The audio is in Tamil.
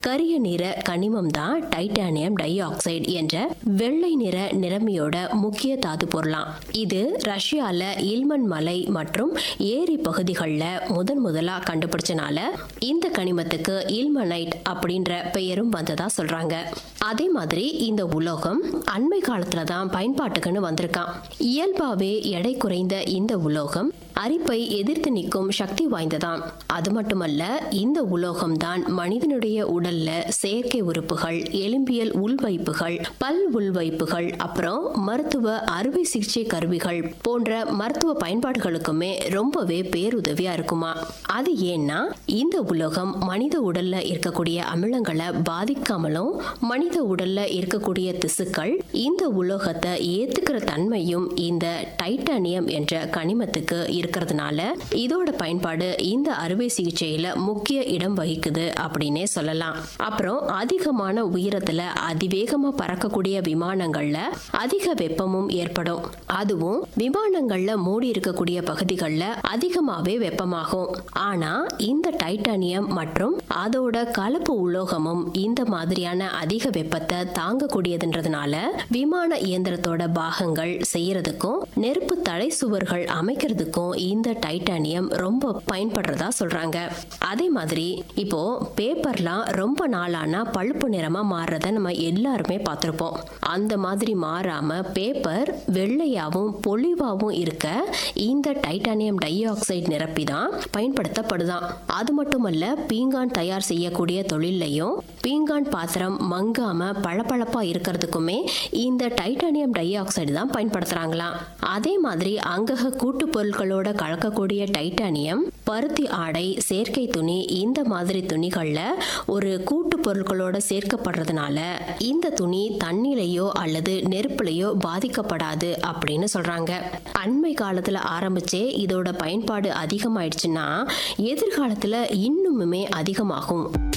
கரிய நிற கனிமம் தான் டைட்டானியம் டை ஆக்சைடு என்ற வெள்ளை நிற நிறமியோட முக்கிய தாது பொருளாம் இது ரஷ்யால இல்மன் மலை மற்றும் ஏரி பகுதிகளில் முதன் முதலா கண்டுபிடிச்சனால இந்த கனிமத்துக்கு இல்மனைட் அப்படின்ற பெயரும் வந்ததா சொல்றாங்க அதே மாதிரி இந்த உலோகம் அண்மை காலத்துல தான் பயன்பாட்டுக்குன்னு வந்திருக்கான் இயல்பாவே எடை குறைந்த இந்த உலோகம் அரிப்பை எதிர்த்து நிற்கும் சக்தி வாய்ந்ததாம் அது மட்டுமல்ல இந்த உலோகம் தான் மனிதனுடைய உடல்ல செயற்கை உறுப்புகள் எலும்பியல் உள்வைப்புகள் பல் உள்வைப்புகள் அப்புறம் மருத்துவ அறுவை சிகிச்சை கருவிகள் போன்ற மருத்துவ பயன்பாடுகளுக்குமே ரொம்பவே பேருதவியா இருக்குமா அது ஏன்னா இந்த உலோகம் மனித உடல்ல இருக்கக்கூடிய அமிலங்களை பாதிக்காமலும் மனித உடல்ல இருக்கக்கூடிய திசுக்கள் இந்த உலோகத்தை ஏத்துக்கிற தன்மையும் இந்த டைட்டானியம் என்ற கனிமத்துக்கு இருக்கிறதுனால இதோட பயன்பாடு இந்த அறுவை சிகிச்சையில முக்கிய இடம் வகிக்குது அப்படின்னே சொல்லலாம் அப்புறம் அதிகமான உயரத்துல அதிவேகமா பறக்கக்கூடிய விமானங்கள்ல அதிக வெப்பமும் ஏற்படும் அதுவும் விமானங்கள்ல மூடி இருக்கக்கூடிய பகுதிகளில் அதிகமாவே வெப்பமாகும் ஆனா இந்த டைட்டானியம் மற்றும் அதோட கலப்பு உலோகமும் இந்த மாதிரியான அதிக வெப்பத்தை தாங்கக்கூடியதுன்றதுனால விமான இயந்திரத்தோட பாகங்கள் செய்யறதுக்கும் நெருப்பு தடை சுவர்கள் அமைக்கிறதுக்கும் இந்த டைட்டானியம் ரொம்ப பயன்படுறதா சொல்றாங்க அதே மாதிரி இப்போ பேப்பர்லாம் ரொம்ப நாளானா பழுப்பு நிறமா மாறுறத நம்ம எல்லாருமே பார்த்துருப்போம் அந்த மாதிரி மாறாம பேப்பர் வெள்ளையாவும் பொலிவாவும் இருக்க இந்த டைட்டானியம் டை ஆக்சைடு நிரப்பி தான் பயன்படுத்தப்படுதாம் அது மட்டுமல்ல பீங்கான் தயார் செய்யக்கூடிய தொழிலையும் பீங்கான் பாத்திரம் மங்காம பளபளப்பா இருக்கிறதுக்குமே இந்த டைட்டானியம் டை ஆக்சைடு தான் பயன்படுத்துறாங்களாம் அதே மாதிரி அங்கக கூட்டு பொருட்களோட கலக்கக்கூடிய டைட்டானியம் பருத்தி ஆடை செயற்கை துணி இந்த மாதிரி துணிகள்ல ஒரு கூட்டு பொருட்களோட சேர்க்கப்படுறதுனால இந்த துணி தண்ணிலையோ அல்லது நெருப்புலையோ பாதிக்கப்படாது அப்படின்னு சொல்றாங்க அண்மை காலத்துல ஆரம்பிச்சே இதோட பயன்பாடு அதிகமாயிடுச்சுன்னா எதிர்காலத்துல இன்னுமுமே அதிகமாகும்